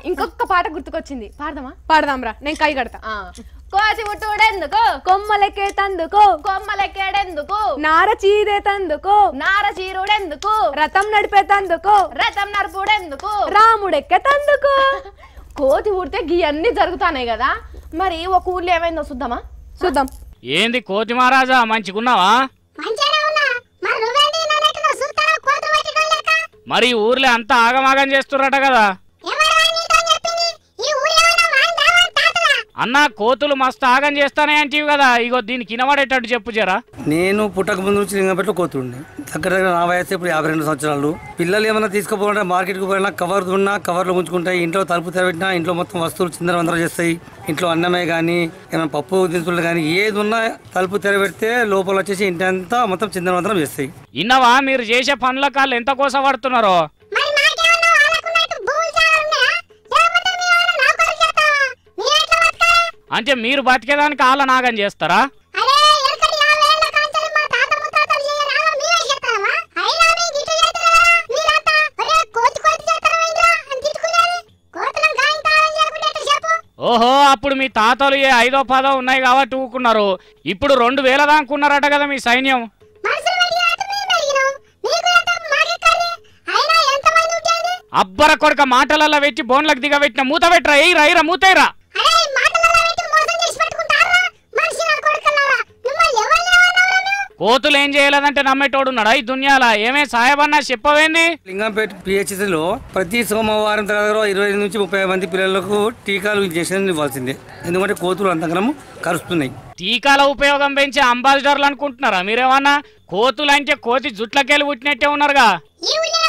ఇంకొక పాట గుర్తుకొచ్చింది పాడదామా పాడదాంరా నేను కై కడతా ఆ. కోతి పుట్టుడెందుకు కొమ్మలకే తందుకో కొమ్మలెక్కేడెందుకు నార చీరే తందుకో నార చీరుడెందుకు రథం నడిపే తందుకో రథం నరుపుడెందుకు రాముడెక్కే తందుకో కోతి పుడితే గీ అన్ని జరుగుతాయి కదా మరి ఒక ఊర్లో ఏమైందో చూద్దామా చూద్దాం ఏంది కోతి మహారాజా మంచిగున్నావా మంచిగానే ఉన్నా మరి నువ్వేంటి నన్నట్టు నువ్వు చూస్తావా కోతులు పట్టడం లేక మరి ఈ ఊర్లో అంతా ఆగమాగం చేస్తుర్రట కదా ఎవరు నీతో చెప్పింది ఈ ఊరు ఏమన్నా వాందా వాని తాతదా అన్న కోతులు మస్తు ఆగం చేస్తానే అంటివి కదా ఇగో దీనికి ఇనబడేటట్టు చెప్పు జరా నేను పుట్టక ముందు నుంచి లింగంపేటలో కోతుండే దగ్గర దగ్గర నా వయసు ఇప్పుడు యాభై రెండు సంవత్సరాలు పిల్లలు ఏమైనా తీసుకుపోవాలంటే మార్కెట్కి పోయినా కవర్ ఉన్నా కవర్లో ఉంచుకుంటాయి ఇంట్లో తలుపు తెరబెట్టినా ఇంట్లో మొత్తం వస్తువులు చిందర వందర చేస్తాయి ఇంట్లో అన్నమే కానీ ఏమైనా పప్పు దినుసులు కానీ ఏది ఉన్నా తలుపు తెరబెడితే లోపల వచ్చేసి ఇంటి అంతా మొత్తం చిందర వందరం చేస్తాయి ఇన్నవా మీరు చేసే పనుల కాళ్ళు ఎంత కోసపడుతున్నారో మరి మాకేమన్నా వాళ్ళకున్నట్టు భూములు చాలా ఉన్నాయా లేకపోతే మేమేమన్నా నౌకరు చేస్తావా మీరు ఎట్లా బతకాలి అంటే మీరు బతికేదానికి వాళ్ళ నాగం చేస్తారా అరే ఎక్కడి యాభై ఏళ్ళ కాంచెలి మా తాత ముత్తాతలు చేయరా మేమే చేస్తామా అయినా మేము గిట్టు చేస్తారా మీరంతా ఒరే కోతి కోతి చేస్తారా ఇంద్రా అని తిట్టుకునేది కోతులను గాయంతాలని చేయకుండా ఎట్లా చెప్పు ఓహో అప్పుడు మీ తాతలు ఏ ఐదో పదో ఉన్నాయి కాబట్టి ఊకున్నారు ఇప్పుడు రెండు వేల దాకా ఉన్నారట కదా మీ సైన్యం మనసులు పెరిగినట్టు మేము పెరిగినాం మీకు ఎంత మాకెక్కడి అయినా ఎంతమంది ఉంటుంది అబ్బర కొడుక మాటలల్లో పెట్టి బోన్లకు దిగబెట్టిన మూత పెట్టరా ఎయిరా ఎయిరా మూతేరా అరే ఈ మాటలలో పెట్టి మోసం చేసి పెట్టుకుంటారా మనిషి నా కొడుకులారా మిమ్మల్ని ఎవరిని ఏమన్నారా మేము కోతులు ఏం చేయలేదంటే నమ్మేటోడున్నాడా ఈ దునియాల ఏమే సాయబన్నా చెప్పవేంది లింగంపేట పిహెచ్సిలో ప్రతి సోమవారం తర్వాత ఇరవై నుంచి ముప్పై మంది పిల్లలకు టీకాలు ఇంజక్షన్ ఇవ్వాల్సిందే ఎందుకంటే కోతులు అంతగనము కరుస్తున్నాయి టీకాల ఉపయోగం పెంచే అంబాసిడర్లు అనుకుంటున్నారా మీరేమన్నా కోతులు అంటే కోతి జుట్లకెళ్ళి పుట్టినట్టే ఉన్నారుగా ఈ ఊళ్ళో